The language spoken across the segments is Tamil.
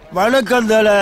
வணக்கம் தல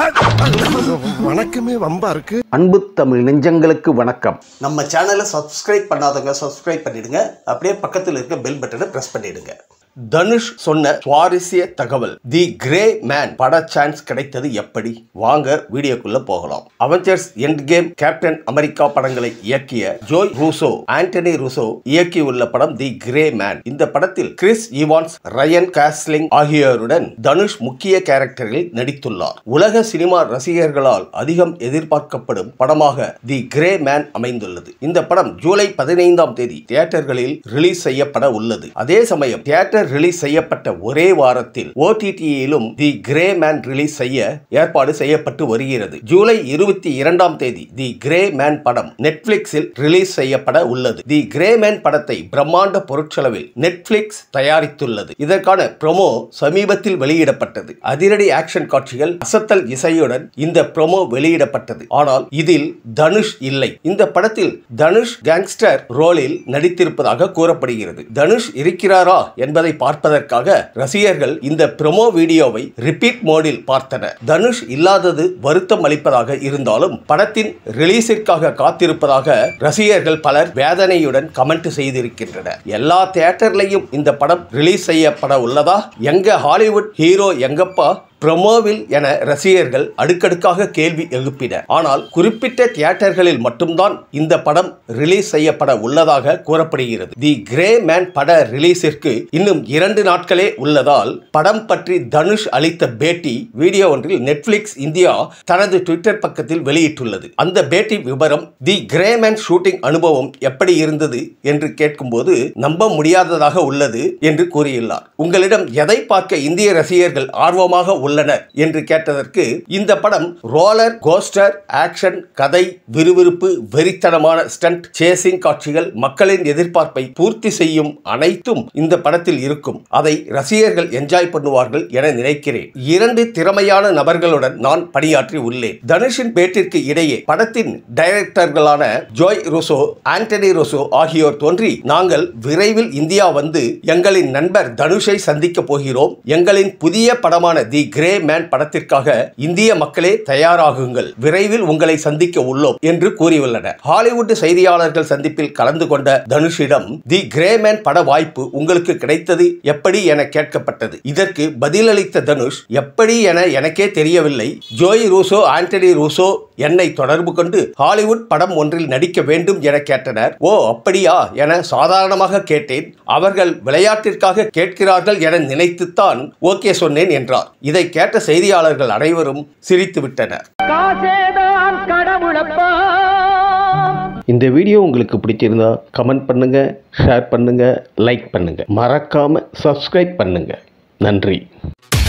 வணக்கமே வம்பா இருக்கு அன்பு தமிழ் நெஞ்சங்களுக்கு வணக்கம் நம்ம சேனலை சப்ஸ்கிரைப் பண்ணாதவங்க சப்ஸ்கிரைப் பண்ணிடுங்க அப்படியே பக்கத்தில் இருக்க பெல் பட்டனை பிரஸ் பண்ணிடுங்க தனுஷ் சொன்ன சுவாரஸ்ய தகவல் தி கிரே மேன் பட சான்ஸ் கிடைத்தது எப்படி வாங்க வீடியோக்குள்ள போகலாம் Avengers Endgame Captain America படங்களை இயக்கிய ஜோய் ரூசோ ஆண்டனி ரூசோ இயக்கியுள்ள படம் தி கிரே மேன் இந்த படத்தில் கிறிஸ் ஈவான்ஸ் ரயன் காஸ்லிங் ஆகியோருடன் தனுஷ் முக்கிய கேரக்டரில் நடித்துள்ளார் உலக சினிமா ரசிகர்களால் அதிகம் எதிர்பார்க்கப்படும் படமாக தி கிரே மேன் அமைந்துள்ளது இந்த படம் ஜூலை பதினைந்தாம் தேதி தியேட்டர்களில் ரிலீஸ் செய்யப்பட உள்ளது அதே சமயம் தியேட்டர் ரிலீஸ் செய்யப்பட்ட ஒரே வாரத்தில் ஓடிடியிலும் தி கிரே மேன் ரிலீஸ் செய்ய ஏற்பாடு செய்யப்பட்டு வருகிறது ஜூலை இருபத்தி இரண்டாம் தேதி தி கிரே மேன் படம் நெட்ஃபிளிக்ஸில் ரிலீஸ் செய்யப்பட உள்ளது தி கிரே மேன் படத்தை பிரம்மாண்ட பொருட்செலவில் நெட்ஃபிளிக்ஸ் தயாரித்துள்ளது இதற்கான ப்ரோமோ சமீபத்தில் வெளியிடப்பட்டது அதிரடி ஆக்ஷன் காட்சிகள் அசத்தல் இசையுடன் இந்த ப்ரோமோ வெளியிடப்பட்டது ஆனால் இதில் தனுஷ் இல்லை இந்த படத்தில் தனுஷ் கேங்ஸ்டர் ரோலில் நடித்திருப்பதாக கூறப்படுகிறது தனுஷ் இருக்கிறாரா என்பதை பார்ப்பதற்காக ரசிகர்கள் இந்த ப்ரோமோ வீடியோவை ரிப்பீட் மோடில் பார்த்தனர் தனுஷ் இல்லாதது வருத்தம் அளிப்பதாக இருந்தாலும் படத்தின் ரிலீஸிற்காக காத்திருப்பதாக ரசிகர்கள் பலர் வேதனையுடன் கமெண்ட் செய்திருக்கின்றனர் எல்லா தியேட்டர்லையும் இந்த படம் ரிலீஸ் செய்யப்பட உள்ளதா எங்க ஹாலிவுட் ஹீரோ எங்கப்பா ப்ரமோவில் என ரசிகர்கள் அடுக்கடுக்காக கேள்வி எழுப்பினர் ஆனால் குறிப்பிட்ட தியேட்டர்களில் மட்டும்தான் இந்த படம் ரிலீஸ் செய்யப்பட உள்ளதாக கூறப்படுகிறது தி கிரே மேன் பட ரிலீஸிற்கு இன்னும் இரண்டு நாட்களே உள்ளதால் படம் பற்றி தனுஷ் அளித்த பேட்டி வீடியோ ஒன்றில் நெட்ஃபிளிக்ஸ் இந்தியா தனது ட்விட்டர் பக்கத்தில் வெளியிட்டுள்ளது அந்த பேட்டி விவரம் தி கிரே மேன் ஷூட்டிங் அனுபவம் எப்படி இருந்தது என்று கேட்கும்போது நம்ப முடியாததாக உள்ளது என்று கூறியுள்ளார் உங்களிடம் எதை பார்க்க இந்திய ரசிகர்கள் ஆர்வமாக உள்ளனர் என்று கேட்டதற்கு இந்த படம் ரோலர் கோஸ்டர் ஆக்ஷன் கதை விறுவிறுப்பு வெறித்தனமான ஸ்டண்ட் சேசிங் காட்சிகள் மக்களின் எதிர்பார்ப்பை பூர்த்தி செய்யும் அனைத்தும் இந்த படத்தில் இருக்கும் அதை ரசிகர்கள் என்ஜாய் பண்ணுவார்கள் என நினைக்கிறேன் இரண்டு திறமையான நபர்களுடன் நான் பணியாற்றி உள்ளேன் தனுஷின் பேட்டிற்கு இடையே படத்தின் டைரக்டர்களான ஜோய் ருசோ ஆண்டனி ருசோ ஆகியோர் தோன்றி நாங்கள் விரைவில் இந்தியா வந்து எங்களின் நண்பர் தனுஷை சந்திக்க போகிறோம் எங்களின் புதிய படமான தி கிரே மேன் படத்திற்காக இந்திய மக்களே தயாராகுங்கள் விரைவில் உங்களை சந்திக்க உள்ளோம் என்று கூறியுள்ளனர் ஹாலிவுட் செய்தியாளர்கள் சந்திப்பில் கலந்து கொண்ட தனுஷிடம் தி கிரே மேன் பட வாய்ப்பு உங்களுக்கு கிடைத்தது எப்படி என கேட்கப்பட்டது இதற்கு பதிலளித்த தனுஷ் எப்படி என எனக்கே தெரியவில்லை ஜோய் ரூசோ ஆண்டனி ரூசோ என்னை தொடர்பு கொண்டு ஹாலிவுட் படம் ஒன்றில் நடிக்க வேண்டும் என கேட்டனர் ஓ அப்படியா என சாதாரணமாக கேட்டேன் அவர்கள் விளையாட்டிற்காக கேட்கிறார்கள் என நினைத்துத்தான் ஓகே சொன்னேன் என்றார் இதை கேட்ட செய்தியாளர்கள் அனைவரும் சிரித்து விட்டனர் காசேதான் கடவுளப்பா இந்த வீடியோ உங்களுக்கு பிடிச்சிருந்தா கமெண்ட் பண்ணுங்க ஷேர் பண்ணுங்க லைக் பண்ணுங்க மறக்காம சப்ஸ்கிரைப் பண்ணுங்க நன்றி